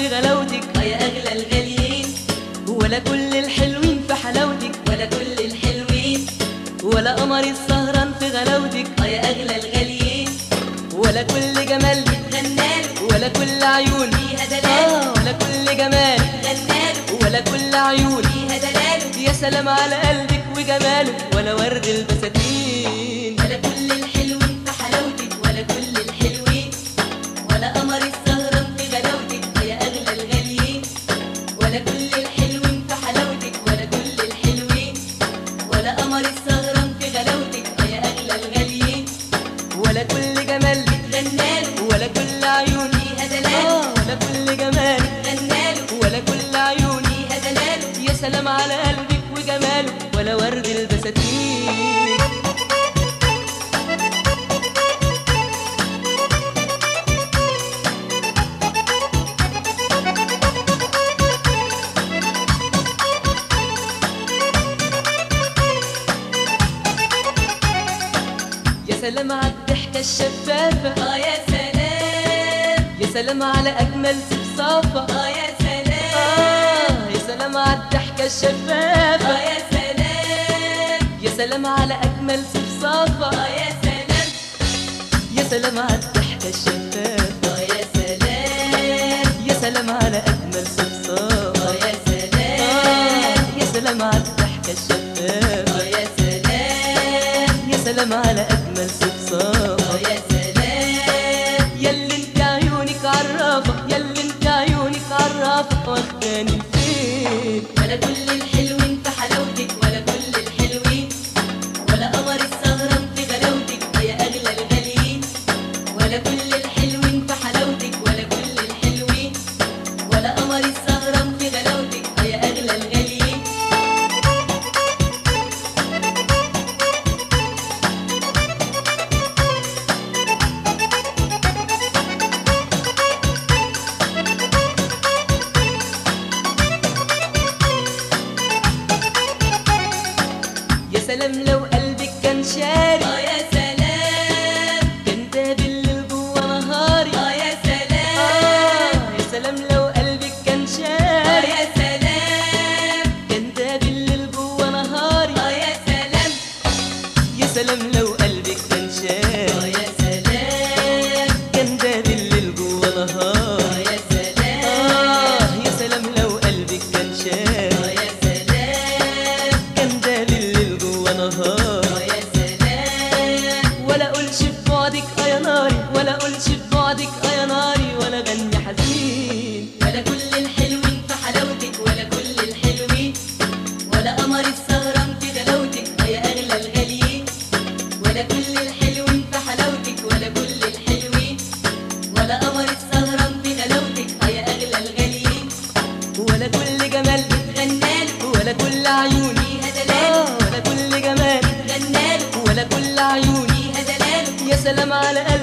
في غلاوتك اه يا اغلى الغاليين ولا كل الحلوين في حلاوتك ولا كل الحلوين ولا قمر السهران في غلاوتك اه يا اغلى الغاليين ولا كل جمال غناله ولا كل عيون فيها دلال آه ولا كل جمال غناله ولا كل عيون فيها دلاله يا سلام على قلبك وجمالك ولا ورد البساتين ولا كل الحلوين في حلاوتك ولا كل الحلوين ولا قمر السهران في غلاوتك اه يا اغلى الغاليين ولا كل الحلوين في حلاوتك ولا كل الحلوين ولا قمر السهران في غلاوتك اه يا اغلى الغاليين ولا كل جمال غناله ولا كل عيون فيها دلال آه ولا كل جمال غناله ولا كل عيون فيها دلاله يا سلام على قلبك وجمالك ولا ورد البساتين يا سلام على الضحكة الشفافة اه يا سلام يا سلام على أجمل صفصافة اه يا سلام آه يا سلام على الضحكة الشفافة اه يا سلام يا سلام على أجمل صفصافة اه يا سلام يا سلام على الضحكة الشفافة اه يا سلام يا سلام على أجمل اه صفصافة يا آه سلام يا سلام على الضحكة الشفافة اه يا سلام يا سلام على أجمل اه صفصافة يا سلام ياللي انت عيونك عرافة ياللي انت عيونك عرافة واخداني لفين ولا كل الحلوين في حلاوتك ولا كل الحلوين ولا قمر السهران في غلاوتك اه يا اغلى الغاليين ولا كل الحلوين في حلاوتك ولا كل الحلوين ولا قمر السهران في غلاوتك اه يا اغلى الغاليين يا سلام لو قلبك كان شاري اه يا سلام كان ده بالليل جوا نهاري اه يا آه سلام يا سلام لو قلبك كان اه شاري يا سلام كان ده بالليل جوا نهاري اه يا سلام يا سلام لو قلبك كان اه شاري يا سلام كان ده بالليل جوا اه نهاري يا سلام آه يا سلام لو قلبك كان اه شاري يا سلام كان ده بالليل جوا اه نهاري يا سلام ولا اقولش في بعدك اه يا ناري ولا اقولش في بعدك اه يا ناري ولا غني حزين ولا كل الحلوين في حلاوتك ولا كل الحلوين ولا قمر السهران في غلاوتك اه يا اغلى الغاليين ولا كل الحلوين في حلاوتك ولا كل الحلوين ولا قمر السهران في غلاوتك اه يا اغلى الغاليين ولا كل جمال غناله ولا كل عيون فيها دلال آه ولا كل جمال غناله ولا كل عيون فيها دلاله يا سلام على قلبك